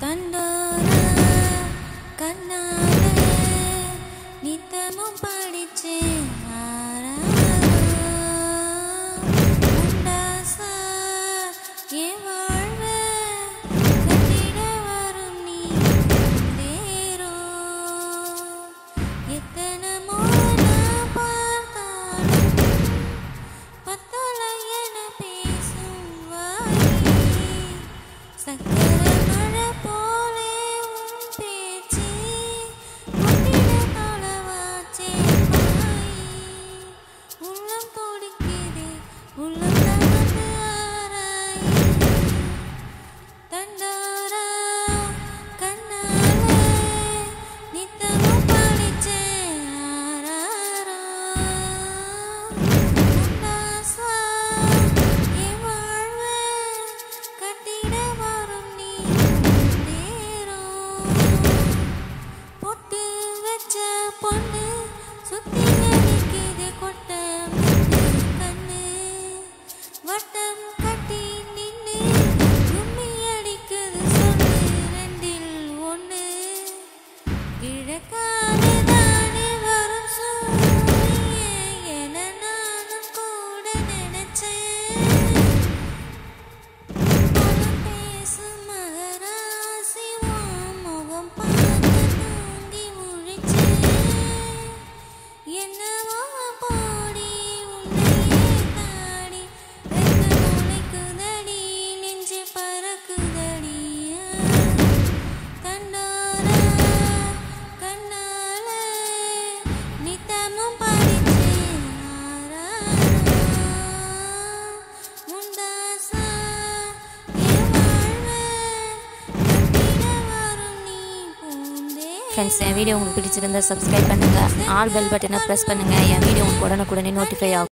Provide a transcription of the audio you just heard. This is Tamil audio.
தண்டோரா கண்ணாலே நித்தமும் படிச்சேன் உண்டாசா என் வாழ்வ கட்டிட வரும் நீ தேரோ எத்தனை முறை நான் பார்த்தாலும் பத்தலை என பேசும் வாய் சக்கரை மழை போலே உன் பேச்சு முட்டிட தொலைவாச்சே பாய் உள்ளம் துடிக்குது உள்ளம் தகர்ந்து ஆராய் தண்டோரா கண்ணாலே நித்தமும் படிச்சேன் ஆராரோ உன்னாசா என் வாழ்வை கட்டிட வரும் நீ நேரோ பொட்டு வச்ச பொண்ணு சுத்தி அடிக்குது கொட்ட கண்ணு வட்டம் கட்டி நின்னு கும்மி அடிக்குது சொல்லு ரெண்டில் ஒண்ணு கிழக்கால தானே வரும் சூரியன் என நானும் கூட நினைச்சேன் மனம் பேசும் மகராசி உன் முகம் பார்த்து தூங்கி முழிச்சேன் என்னவோ போடி உன்னையே தாடி வெக்க முளைக்குதடி நெஞ்சு பறக்குதடி தண்டோரா கண்ணால நித்தமும் படிச்சேன் முந்தாசா என் வாழ்வை கட்டிட வரும் நீ பூந்தே ஃப்ரெண்ட்ஸ் என் வீடியோ உங்களுக்கு பிடிச்சிருந்தா சப்ஸ்கிரைப் பண்ணுங்கள் ஆல் பெல் பட்டனை ப்ரெஸ் பண்ணுங்கள் என் வீடியோ உங்களுக்கு உடனுக்குடனே நோட்டிஃபை ஆகும்